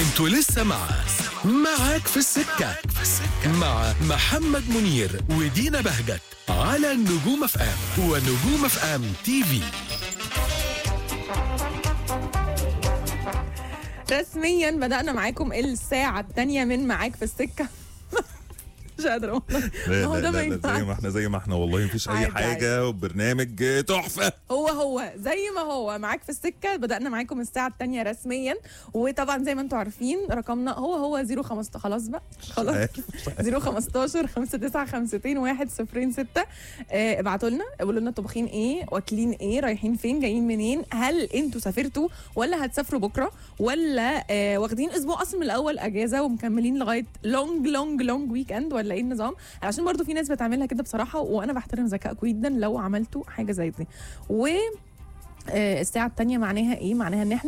انتوا لسه مع معاك في السكة مع محمد منير ودينا بهجت على النجوم اف ام ونجوم اف ام تي في رسميا بدأنا معاكم الساعة الثانية من معاك في السكة مش قادرة والله لا هو لا ده ما لا, لا زي ينفعش ما احنا زي ما احنا والله مفيش اي عادي، حاجه وبرنامج تحفه هو هو زي ما هو معاك في السكة بدأنا معاكم الساعة الثانية رسميا وطبعا زي ما انتم عارفين رقمنا هو هو 015 خلاص بقى خلاص 015 5952 106 آه، ابعتوا لنا قولوا لنا طبخين ايه واكلين ايه رايحين فين جايين منين هل انتوا سافرتوا ولا هتسافروا بكره ولا آه، واخدين اسبوع اصلا من الاول اجازه ومكملين لغايه لونج لونج لونج ويك اند ولا ايه النظام عشان برضو في ناس بتعملها كده بصراحه وانا بحترم ذكائكم جدا لو عملتوا حاجه زي دي و آه، الساعه الثانيه معناها ايه معناها ان احنا